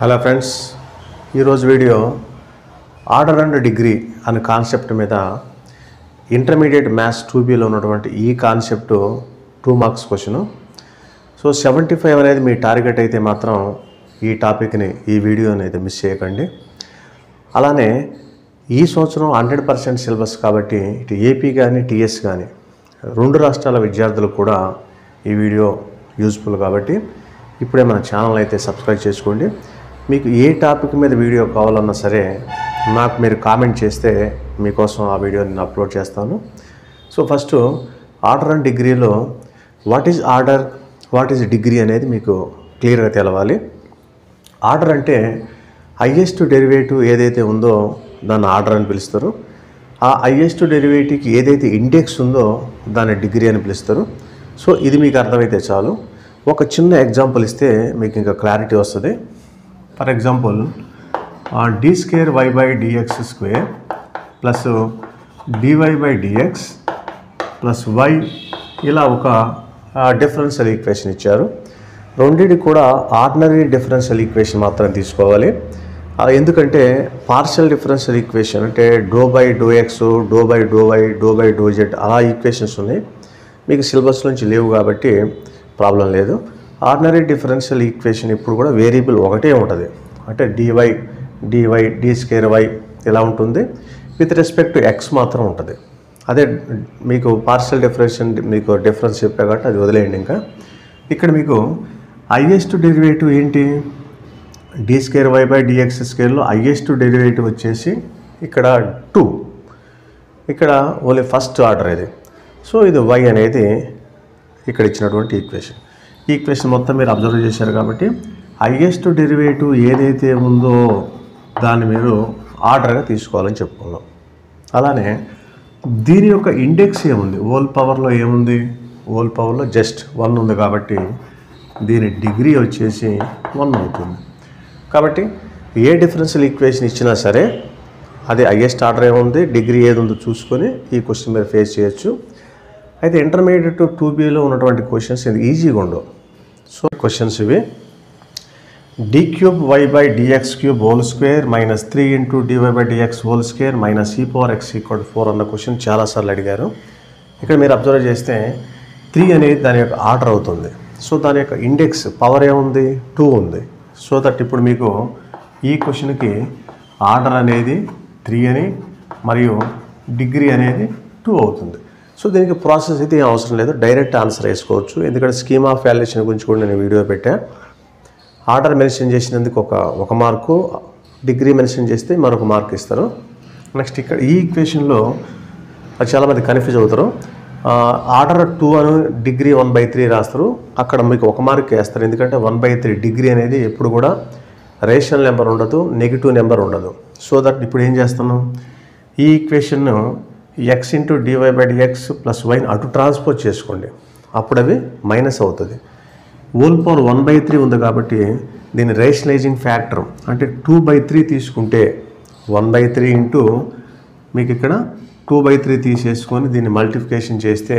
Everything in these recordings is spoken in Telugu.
హలో ఫ్రెండ్స్ ఈరోజు వీడియో ఆర్డర్ అండ్ డిగ్రీ అనే కాన్సెప్ట్ మీద ఇంటర్మీడియట్ మ్యాథ్స్ టూ బీలో ఉన్నటువంటి ఈ concept two marks question so seventy five అనేది మీ టార్గెట్ అయితే మాత్రం ఈ టాపిక్ని ఈ వీడియోని అయితే మిస్ చేయకండి అలానే ఈ సంవత్సరం హండ్రెడ్ పర్సెంట్ సిలబస్ కాబట్టి ఇటు ఏపీ కానీ టీఎస్ కానీ రెండు రాష్ట్రాల విద్యార్థులకు కూడా ఈ వీడియో యూజ్ఫుల్ కాబట్టి ఇప్పుడే మన ఛానల్ అయితే సబ్స్క్రైబ్ చేసుకోండి మీకు ఏ టాపిక్ మీద వీడియో కావాలన్నా సరే నాకు మీరు కామెంట్ చేస్తే మీకోసం ఆ వీడియోని నేను అప్లోడ్ చేస్తాను సో ఫస్ట్ ఆర్డర్ అండ్ డిగ్రీలో what is order what is degree అనేది మీకు క్లియర్గా తెలవాలి ఆర్డర్ అంటే హయ్యెస్ట్ డెరివేటివ్ ఏదైతే ఉందో దాన్ని ఆర్డర్ అని పిలుస్తారు ఆ హయ్యెస్ట్ డెరివేటివ్కి ఏదైతే ఇండెక్స్ ఉందో దాన్ని డిగ్రీ అని పిలుస్తారు సో ఇది మీకు అర్థమైతే చాలు ఒక చిన్న ఎగ్జాంపుల్ ఇస్తే మీకు ఇంకా క్లారిటీ వస్తుంది for example d square y by dx square plus dy by dx plus y ఇలా ఒక డిఫరెన్షియల్ ఈక్వేషన్ ఇచ్చారు రెండింటి కూడా ఆర్డినరీ డిఫరెన్షియల్ ఈక్వేషన్ మాత్రం తీసుకోవాలి ఆ, ఎందుకంటే పార్షియల్ డిఫరెన్షియల్ ఈక్వేషన్ అంటే do by do x do by do y do by do z అలా ఈక్వేషన్స్ ఉన్నాయి మీకు సిలబస్ నుంచి లేవు కాబట్టి ప్రాబ్లం లేదు ఆర్డినరీ డిఫరెన్షియల్ ఈక్వేషన్ ఇప్పుడు కూడా వేరియబుల్ ఒకటే ఉంటుంది అంటే dy dy d square y ఇలా ఉంటుంది విత్ రెస్పెక్ట్ టు ఎక్స్ మాత్రం ఉంటుంది అదే మీకు పార్షియల్ డిఫరెన్షన్ మీకు డిఫరెన్స్ చెప్పా కాబట్టి అది వదిలేయండి ఇంకా ఇక్కడ మీకు హైయెస్ట్ డెరివేటివ్ ఏంటి d square y by dx స్కేర్లో హైయెస్ట్ డెరివేటివ్ వచ్చేసి ఇక్కడ టూ ఇక్కడ ఓన్లీ ఫస్ట్ ఆర్డర్ ఇది సో ఇది వై అనేది ఇక్కడ ఇచ్చినటువంటి ఈక్వేషన్ ఈ ఈక్వేషన్ మొత్తం మీరు అబ్జర్వ్ చేశారు కాబట్టి హైయెస్ట్ డెరివేటివ్ ఏదైతే ఉందో దాన్ని మీరు ఆర్డర్గా తీసుకోవాలని చెప్పుకున్నాం అలానే దీని యొక్క ఇండెక్స్ ఏముంది ఓల్ పవర్లో ఏముంది ఓల్ పవర్లో జస్ట్ వన్ ఉంది కాబట్టి దీని డిగ్రీ వచ్చేసి వన్ అవుతుంది కాబట్టి ఏ డిఫరెన్షియల్ ఈక్వేషన్ ఇచ్చినా సరే అది హైయెస్ట్ ఆర్డర్ ఏముంది డిగ్రీ ఏది ఉందో చూసుకొని ఈ క్వశ్చన్ మీరు ఫేస్ చేయొచ్చు అయితే ఇంటర్మీడియట్ టూ బీలో ఉన్నటువంటి క్వశ్చన్స్ ఇది ఈజీగా ఉండవు సో క్వశ్చన్స్ ఇవి d cube y by dx cube whole square minus three into dy by dx whole square minus e power x equal four అన్న క్వశ్చన్ చాలాసార్లు అడిగారు ఇక్కడ మీరు అబ్జర్వ్ చేస్తే త్రీ అనేది దాని యొక్క ఆర్డర్ అవుతుంది సో దాని యొక్క ఇండెక్స్ పవర్ ఏముంది టూ ఉంది సో దట్ ఇప్పుడు మీకు ఈ క్వశ్చన్కి ఆర్డర్ అనేది త్రీ అని మరియు డిగ్రీ అనేది టూ అవుతుంది సో దీనికి ప్రాసెస్ అయితే ఏం అవసరం లేదు డైరెక్ట్ ఆన్సర్ వేసుకోవచ్చు ఎందుకంటే స్కీమ్ ఆఫ్ వాల్యుయేషన్ గురించి కూడా నేను వీడియో పెట్టా ఆర్డర్ మెన్షన్ చేసినందుకు ఒక ఒక మార్కు డిగ్రీ మెన్షన్ చేస్తే మరొక మార్క్ ఇస్తారు నెక్స్ట్ ఇక్కడ ఈ ఈక్వేషన్లో చాలామంది కన్ఫ్యూజ్ అవుతారు ఆర్డర్ టూ అని డిగ్రీ వన్ బై త్రీ రాస్తారు అక్కడ మీకు ఒక మార్క్ వేస్తారు ఎందుకంటే వన్ బై త్రీ డిగ్రీ అనేది ఎప్పుడు కూడా రేషనల్ నెంబర్ ఉండదు నెగిటివ్ నెంబర్ ఉండదు సో దట్ ఇప్పుడు ఏం చేస్తున్నాం ఈ equation x into dy by dx plus వైన్ అటు ట్రాన్స్పోజ్ చేసుకోండి అప్పుడు అవి మైనస్ అవుతుంది whole power one by three ఉంది కాబట్టి దీని రేషనలైజింగ్ ఫ్యాక్టర్ అంటే టూ బై త్రీ తీసుకుంటే వన్ బై త్రీ ఇంటూ మీకు ఇక్కడ టూ బై త్రీ తీసేసుకొని దీన్ని మల్టిఫికేషన్ చేస్తే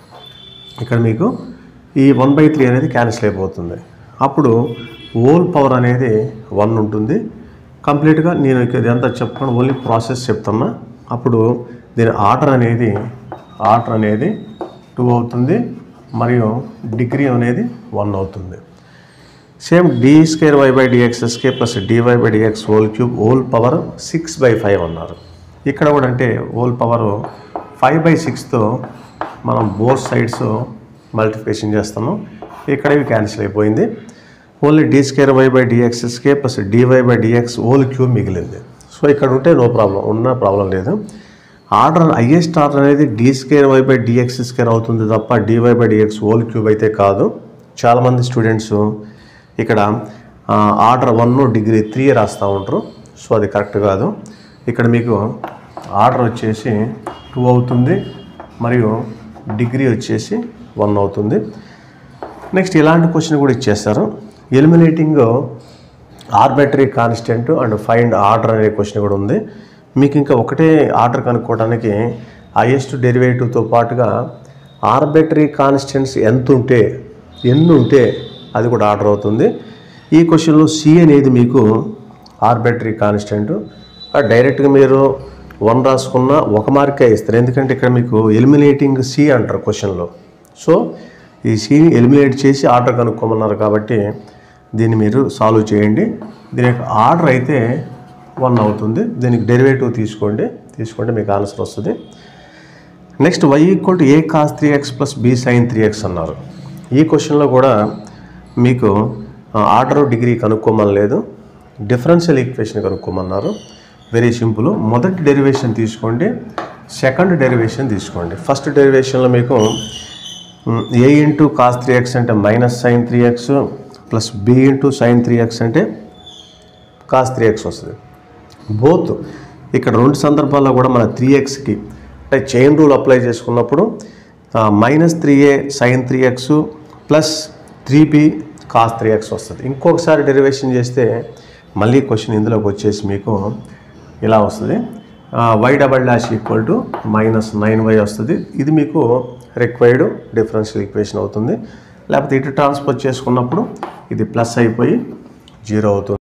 ఇక్కడ మీకు ఈ వన్ బై త్రీ అనేది క్యాన్సిల్ అయిపోతుంది అప్పుడు ఓల్ పవర్ అనేది వన్ ఉంటుంది కంప్లీట్గా నేను ఇక ఇదంతా చెప్పకుండా ఓన్లీ ప్రాసెస్ చెప్తున్నా అప్పుడు దీని ఆర్డర్ అనేది ఆర్డర్ అనేది టూ అవుతుంది మరియు డిగ్రీ అనేది వన్ అవుతుంది same d square y by dx square plus dy by dx whole cube whole power six by five అన్నారు ఇక్కడ కూడా అంటే హోల్ పవర్ ఫైవ్ బై సిక్స్తో మనం బోత్ సైడ్స్ మల్టిప్లికేషన్ చేస్తున్నాం ఇక్కడ ఇవి క్యాన్సిల్ అయిపోయింది only d square y by dx square plus dy by dx whole cube మిగిలింది సో ఇక్కడ ఉంటే నో ప్రాబ్లం ఉన్న ప్రాబ్లం లేదు ఆర్డర్ హైయెస్ట్ ఆర్డర్ అనేది d square y by dx square అవుతుంది తప్ప dy by dx whole cube అయితే కాదు చాలామంది స్టూడెంట్స్ ఇక్కడ ఆర్డర్ వన్ డిగ్రీ త్రీ రాస్తూ ఉంటారు సో అది కరెక్ట్ కాదు ఇక్కడ మీకు ఆర్డర్ వచ్చేసి టూ అవుతుంది మరియు డిగ్రీ వచ్చేసి వన్ అవుతుంది నెక్స్ట్ ఇలాంటి క్వశ్చన్ కూడా ఇచ్చేస్తారు eliminating arbitrary constant and find order అనే క్వశ్చన్ కూడా ఉంది మీకు ఇంకా ఒకటే ఆర్డర్ కనుక్కోవడానికి హైయెస్ట్ డెరివేటివ్తో పాటుగా ఆర్బిటరీ కాన్స్టెంట్స్ ఎంత ఉంటే ఎన్ని ఉంటే అది కూడా ఆర్డర్ అవుతుంది ఈ క్వశ్చన్లో సి అనేది మీకు ఆర్బిటరీ కాన్స్టెంట్ డైరెక్ట్గా మీరు వన్ రాసుకున్న ఒక మార్కే ఇస్తారు ఎందుకంటే ఇక్కడ మీకు ఎలిమినేటింగ్ సి అంటారు క్వశ్చన్లో సో ఈ సిని ఎలిమినేట్ చేసి ఆర్డర్ కనుక్కోమన్నారు కాబట్టి దీన్ని మీరు సాల్వ్ చేయండి దీని యొక్క ఆర్డర్ అయితే వన్ అవుతుంది దీనికి డెరివేటివ్ తీసుకోండి తీసుకుంటే మీకు ఆన్సర్ వస్తుంది next y equal to a cos three x plus b sine three x అన్నారు ఈ క్వశ్చన్లో కూడా మీకు ఆర్డర్ డిగ్రీ కనుక్కోమని లేదు డిఫరెన్షియల్ ఈక్వేషన్ కనుక్కోమన్నారు వెరీ సింపుల్ మొదటి డెరివేషన్ తీసుకోండి సెకండ్ డెరివేషన్ తీసుకోండి ఫస్ట్ డెరివేషన్లో మీకు a into cos three x అంటే minus sine three x plus b into sine three x అంటే కాస్ త్రీ ఎక్స్ వస్తుంది బోత్ ఇక్కడ రెండు సందర్భాల్లో కూడా మన త్రీ ఎక్స్కి అంటే చైన్ రూల్ అప్లై చేసుకున్నప్పుడు minus three a sine three x plus three b cos three x వస్తుంది ఇంకొకసారి డెరివేషన్ చేస్తే మళ్ళీ క్వశ్చన్ ఇందులోకి వచ్చేసి మీకు ఇలా వస్తుంది y double dash equal to minus nine y వస్తుంది ఇది మీకు రిక్వైర్డ్ డిఫరెన్షియల్ ఈక్వేషన్ అవుతుంది లేకపోతే ఇటు ట్రాన్స్ఫర్ చేసుకున్నప్పుడు ఇది ప్లస్ అయిపోయి జీరో అవుతుంది